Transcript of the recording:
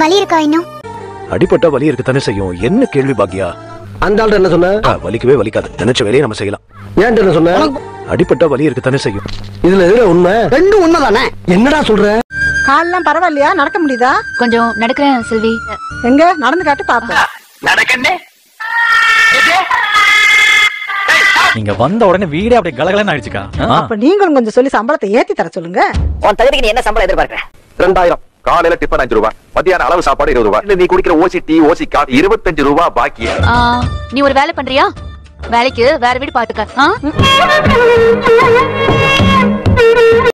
வலி இருக்கா இன்னும் அடிபட்டா வலி இருக்கத்தானே செய்யும் என்ன கேள்வி பாக்கியா அந்த ஆள்கிட்ட என்ன சொன்ன ஆ, வலிக்கவே வலிக்காது நினைச்ச வேலையை நம்ம செய்யலாம் ஏன்ட்ட என்ன சொன்ன அடிபட்டா வலி இருக்கத்தானே செய்யும் இதுல எதுல உண்மை ரெண்டும் உண்மைதானே என்னடா சொல்ற கால்லாம் பரவாயில்லையா நடக்க முடியுதா கொஞ்சம் நடக்கிறேன் செல்வி எங்க நடந்து காட்டு பாப்போம் நீங்க வந்த உடனே வீடே அப்படியே கலகலன்னு ஆயிடுச்சுக்கா ஆ. அப்ப நீங்களும் கொஞ்சம் சொல்லி சம்பளத்தை ஏத்தி தர சொல்லுங்க உன் தகுதிக்கு நீ என்ன சம்பளம் எதிர்பார்க்கற ரெண்டாயிரம் காலையில டிஃபன் அஞ்சு ரூபாய் மத்தியான அளவு சாப்பாடு இருபது ரூபாய் இல்ல நீ குடிக்கிற ஓசி டீ ஓசி காஃபி இருபத்தஞ்சு ரூபாய் பாக்கி ஆ, நீ ஒரு வேலை பண்றியா வேலைக்கு வேற வீடு பாத்துக்க ஆ?